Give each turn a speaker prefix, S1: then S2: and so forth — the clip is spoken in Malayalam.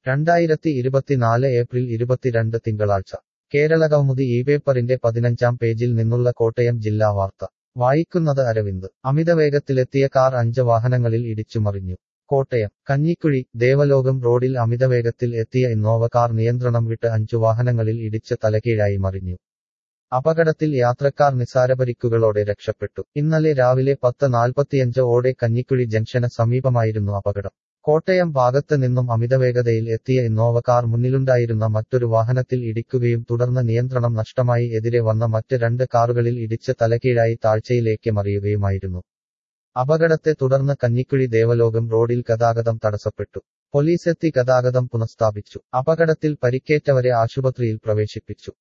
S1: രണ്ടായിരത്തി ഇരുപത്തിനാല് ഏപ്രിൽ ഇരുപത്തിരണ്ട് തിങ്കളാഴ്ച കേരളകൗമുദി ഈ പേപ്പറിന്റെ പതിനഞ്ചാം പേജിൽ നിന്നുള്ള കോട്ടയം ജില്ലാ വാർത്ത വായിക്കുന്നത് അരവിന്ദ് അമിതവേഗത്തിലെത്തിയ കാർ അഞ്ച് വാഹനങ്ങളിൽ ഇടിച്ചുമറിഞ്ഞു കോട്ടയം കഞ്ഞിക്കുഴി ദേവലോകം റോഡിൽ അമിതവേഗത്തിൽ എത്തിയ ഇന്നോവ കാർ നിയന്ത്രണം വിട്ട് അഞ്ചു വാഹനങ്ങളിൽ ഇടിച്ച് തലകീഴായി മറിഞ്ഞു അപകടത്തിൽ യാത്രക്കാർ നിസാരപരിക്കുകളോടെ രക്ഷപ്പെട്ടു ഇന്നലെ രാവിലെ പത്ത് നാൽപ്പത്തിയഞ്ച് ഓടെ കഞ്ഞിക്കുഴി ജംഗ്ഷന് സമീപമായിരുന്നു അപകടം കോട്ടയം ഭാഗത്ത് നിന്നും അമിതവേഗതയിൽ എത്തിയ ഇന്നോവ കാർ മുന്നിലുണ്ടായിരുന്ന മറ്റൊരു വാഹനത്തിൽ ഇടിക്കുകയും തുടർന്ന് നിയന്ത്രണം നഷ്ടമായി എതിരെ വന്ന മറ്റ് രണ്ട് കാറുകളിൽ ഇടിച്ച് തലകീഴായി താഴ്ചയിലേക്ക് മറിയുകയുമായിരുന്നു അപകടത്തെ തുടർന്ന് കഞ്ഞിക്കുഴി ദേവലോകം റോഡിൽ ഗതാഗതം തടസ്സപ്പെട്ടു പോലീസെത്തി ഗതാഗതം പുനഃസ്ഥാപിച്ചു അപകടത്തിൽ പരിക്കേറ്റവരെ ആശുപത്രിയിൽ പ്രവേശിപ്പിച്ചു